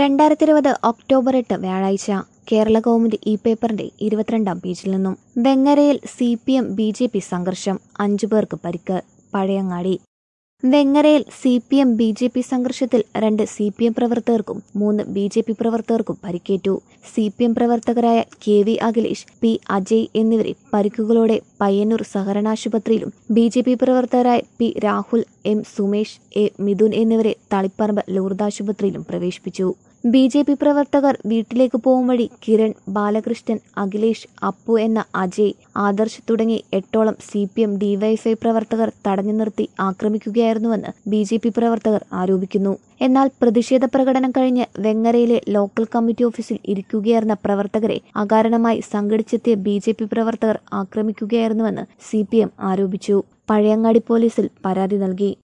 രണ്ടായിരത്തി ഇരുപത് ഒക്ടോബർ എട്ട് വ്യാഴാഴ്ച കേരള കൗമുദി ഇ പേപ്പറിന്റെ ഇരുപത്തിരണ്ടാം പേജിൽ നിന്നും വെങ്ങരയിൽ C P M B J P സംഘർഷം അഞ്ചു പേർക്ക് പരിക്ക് പഴയങ്ങാടി വെങ്ങരയിൽ C P M B J P സംഘർഷത്തിൽ രണ്ട് സി പി എം പ്രവർത്തകർക്കും മൂന്ന് ബി ജെ പി പ്രവർത്തകർക്കും പരിക്കേറ്റു സി പി എം പ്രവർത്തകരായ K V Akhilesh P Ajay എന്നിവരെ പരിക്കുകളോടെ പയ്യന്നൂർ സഹകരണാശുപത്രിയിലും ബി ജെ പി പ്രവർത്തകരായ P Rahul M Sumesh A Mithun എന്നിവരെ തളിപ്പറമ്പ് ലൂർദാശുപത്രിയിലും പ്രവേശിപ്പിച്ചു ബി ജെ പി പ്രവർത്തകർ വീട്ടിലേക്ക് പോകും വഴി കിരൺ ബാലകൃഷ്ണൻ അഖിലേഷ് അപ്പു എന്ന അജയ് ആദർശ് തുടങ്ങി എട്ടോളം സി പി എം ഡിവൈഎഫ്ഐ പ്രവർത്തകർ തടഞ്ഞു നിർത്തി ആക്രമിക്കുകയായിരുന്നുവെന്ന് ബി ജെ പി പ്രവർത്തകർ ആരോപിക്കുന്നു എന്നാൽ പ്രതിഷേധ പ്രകടനം കഴിഞ്ഞ് വെങ്ങരയിലെ ലോക്കൽ കമ്മിറ്റി ഓഫീസിൽ ഇരിക്കുകയായിരുന്ന പ്രവർത്തകരെ അകാരണമായി സംഘടിച്ചെത്തിയ ബി ജെ പി പ്രവർത്തകർ ആക്രമിക്കുകയായിരുന്നുവെന്ന് സി പി എം ആരോപിച്ചു പഴയങ്ങാടി പോലീസിൽ പരാതി നൽകി